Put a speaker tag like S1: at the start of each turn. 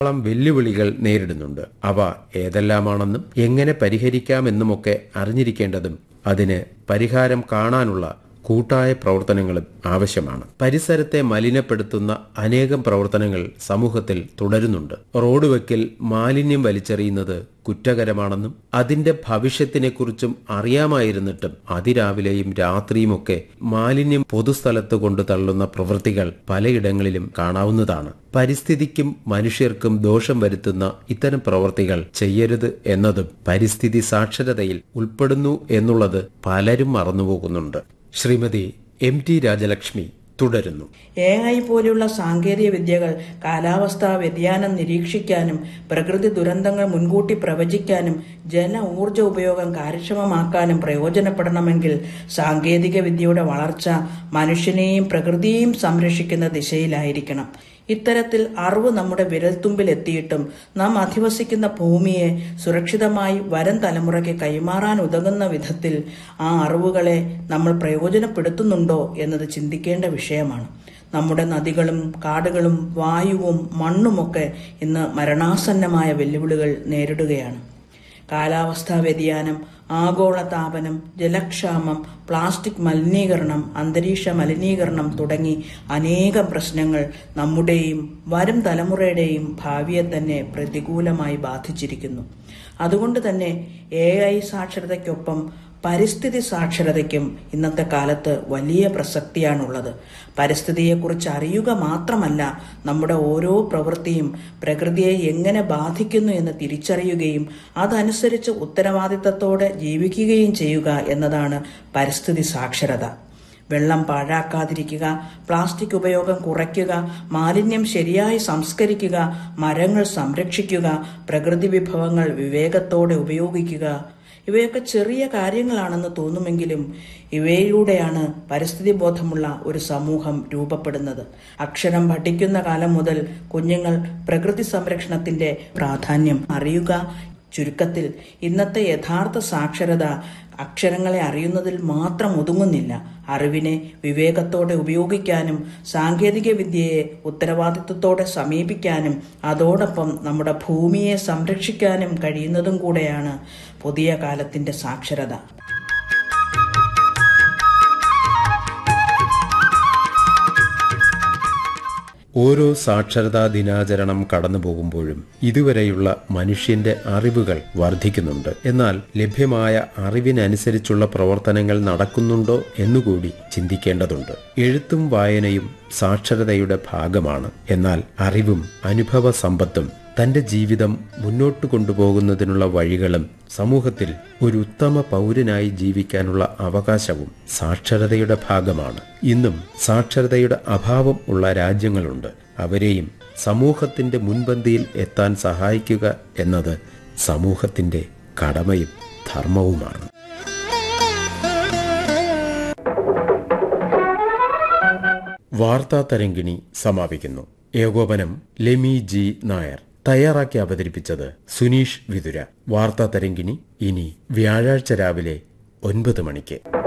S1: ളം വെല്ലുവിളികൾ നേരിടുന്നുണ്ട് അവ ഏതെല്ലാമാണെന്നും എങ്ങനെ പരിഹരിക്കാമെന്നുമൊക്കെ അറിഞ്ഞിരിക്കേണ്ടതും അതിന് പരിഹാരം കാണാനുള്ള കൂട്ടായ പ്രവർത്തനങ്ങളും ആവശ്യമാണ് പരിസരത്തെ മലിനപ്പെടുത്തുന്ന അനേകം പ്രവർത്തനങ്ങൾ സമൂഹത്തിൽ തുടരുന്നുണ്ട് റോഡ് വക്കിൽ മാലിന്യം വലിച്ചെറിയുന്നത് കുറ്റകരമാണെന്നും അതിന്റെ ഭവിഷ്യത്തിനെക്കുറിച്ചും അറിയാമായിരുന്നിട്ടും അതിരാവിലെയും രാത്രിയുമൊക്കെ മാലിന്യം പൊതുസ്ഥലത്ത് കൊണ്ടു തള്ളുന്ന പ്രവൃത്തികൾ പലയിടങ്ങളിലും കാണാവുന്നതാണ് പരിസ്ഥിതിക്കും മനുഷ്യർക്കും ദോഷം വരുത്തുന്ന ഇത്തരം പ്രവൃത്തികൾ ചെയ്യരുത് എന്നതും പരിസ്ഥിതി സാക്ഷരതയിൽ ഉൾപ്പെടുന്നു എന്നുള്ളത് പലരും മറന്നുപോകുന്നുണ്ട് ശ്രീമതി എം ടി രാജലക്ഷ്മി തുടരുന്നു
S2: എ ഐ പോലെയുള്ള സാങ്കേതിക വിദ്യകൾ കാലാവസ്ഥാ വ്യതിയാനം നിരീക്ഷിക്കാനും പ്രകൃതി ദുരന്തങ്ങൾ മുൻകൂട്ടി പ്രവചിക്കാനും ജല ഊർജ ഉപയോഗം കാര്യക്ഷമമാക്കാനും പ്രയോജനപ്പെടണമെങ്കിൽ സാങ്കേതിക വിദ്യയുടെ വളർച്ച മനുഷ്യനെയും പ്രകൃതിയെയും സംരക്ഷിക്കുന്ന ദിശയിലായിരിക്കണം ഇത്തരത്തിൽ അറിവ് നമ്മുടെ വിരൽത്തുമ്പിൽ എത്തിയിട്ടും നാം അധിവസിക്കുന്ന ഭൂമിയെ സുരക്ഷിതമായി വരും തലമുറയ്ക്ക് കൈമാറാൻ ഉതകുന്ന വിധത്തിൽ ആ അറിവുകളെ നമ്മൾ പ്രയോജനപ്പെടുത്തുന്നുണ്ടോ എന്നത് ചിന്തിക്കേണ്ട വിഷയമാണ് നമ്മുടെ നദികളും കാടുകളും വായുവും മണ്ണുമൊക്കെ ഇന്ന് മരണാസന്നമായ വെല്ലുവിളികൾ നേരിടുകയാണ് കാലാവസ്ഥാ വ്യതിയാനം ആഗോളതാപനം ജലക്ഷാമം പ്ലാസ്റ്റിക് മലിനീകരണം അന്തരീക്ഷ മലിനീകരണം തുടങ്ങി അനേകം പ്രശ്നങ്ങൾ നമ്മുടെയും വരും തലമുറയുടെയും ഭാവിയെ തന്നെ പ്രതികൂലമായി ബാധിച്ചിരിക്കുന്നു അതുകൊണ്ട് തന്നെ എ ഐ സാക്ഷരതയ്ക്കൊപ്പം പരിസ്ഥിതി സാക്ഷരതയ്ക്കും ഇന്നത്തെ കാലത്ത് വലിയ പ്രസക്തിയാണുള്ളത് പരിസ്ഥിതിയെക്കുറിച്ച് അറിയുക മാത്രമല്ല നമ്മുടെ ഓരോ പ്രവൃത്തിയും പ്രകൃതിയെ എങ്ങനെ ബാധിക്കുന്നു എന്ന് തിരിച്ചറിയുകയും അതനുസരിച്ച് ഉത്തരവാദിത്തത്തോടെ ജീവിക്കുകയും ചെയ്യുക എന്നതാണ് പരിസ്ഥിതി സാക്ഷരത വെള്ളം പാഴാക്കാതിരിക്കുക പ്ലാസ്റ്റിക് ഉപയോഗം കുറയ്ക്കുക മാലിന്യം ശരിയായി സംസ്കരിക്കുക മരങ്ങൾ സംരക്ഷിക്കുക പ്രകൃതി വിഭവങ്ങൾ വിവേകത്തോടെ ഉപയോഗിക്കുക ഇവയൊക്കെ ചെറിയ കാര്യങ്ങളാണെന്ന് തോന്നുമെങ്കിലും ഇവയിലൂടെയാണ് പരിസ്ഥിതി ബോധമുള്ള ഒരു സമൂഹം രൂപപ്പെടുന്നത് അക്ഷരം പഠിക്കുന്ന കാലം മുതൽ കുഞ്ഞുങ്ങൾ പ്രകൃതി സംരക്ഷണത്തിന്റെ പ്രാധാന്യം അറിയുക ചുരുക്കത്തിൽ ഇന്നത്തെ യഥാർത്ഥ സാക്ഷരത അക്ഷരങ്ങളെ അറിയുന്നതിൽ മാത്രം ഒതുങ്ങുന്നില്ല അറിവിനെ വിവേകത്തോടെ ഉപയോഗിക്കാനും സാങ്കേതിക വിദ്യയെ ഉത്തരവാദിത്വത്തോടെ സമീപിക്കാനും അതോടൊപ്പം നമ്മുടെ ഭൂമിയെ സംരക്ഷിക്കാനും കഴിയുന്നതും കൂടെയാണ് പുതിയ കാലത്തിന്റെ സാക്ഷരത
S1: ഓരോ സാക്ഷരതാ ദിനാചരണം കടന്നു പോകുമ്പോഴും ഇതുവരെയുള്ള മനുഷ്യന്റെ അറിവുകൾ വർദ്ധിക്കുന്നുണ്ട് എന്നാൽ ലഭ്യമായ അറിവിനനുസരിച്ചുള്ള പ്രവർത്തനങ്ങൾ നടക്കുന്നുണ്ടോ എന്നുകൂടി ചിന്തിക്കേണ്ടതുണ്ട് എഴുത്തും വായനയും സാക്ഷരതയുടെ ഭാഗമാണ് എന്നാൽ അറിവും അനുഭവ സമ്പത്തും തന്റെ ജീവിതം മുന്നോട്ട് കൊണ്ടുപോകുന്നതിനുള്ള വഴികളും സമൂഹത്തിൽ ഒരു ഉത്തമ പൗരനായി ജീവിക്കാനുള്ള അവകാശവും സാക്ഷരതയുടെ ഭാഗമാണ് ഇന്നും സാക്ഷരതയുടെ അഭാവം ഉള്ള രാജ്യങ്ങളുണ്ട് അവരെയും സമൂഹത്തിന്റെ മുൻപന്തിയിൽ എത്താൻ സഹായിക്കുക എന്നത് സമൂഹത്തിന്റെ കടമയും ധർമ്മവുമാണ് വാർത്താ തരങ്കിണി സമാപിക്കുന്നു ഏകോപനം ലെമി ജി നായർ തയ്യാറാക്കി അവതരിപ്പിച്ചത് സുനീഷ് വിതുര വാർത്താ തരങ്കിണി ഇനി വ്യാഴാഴ്ച രാവിലെ ഒൻപത് മണിക്ക്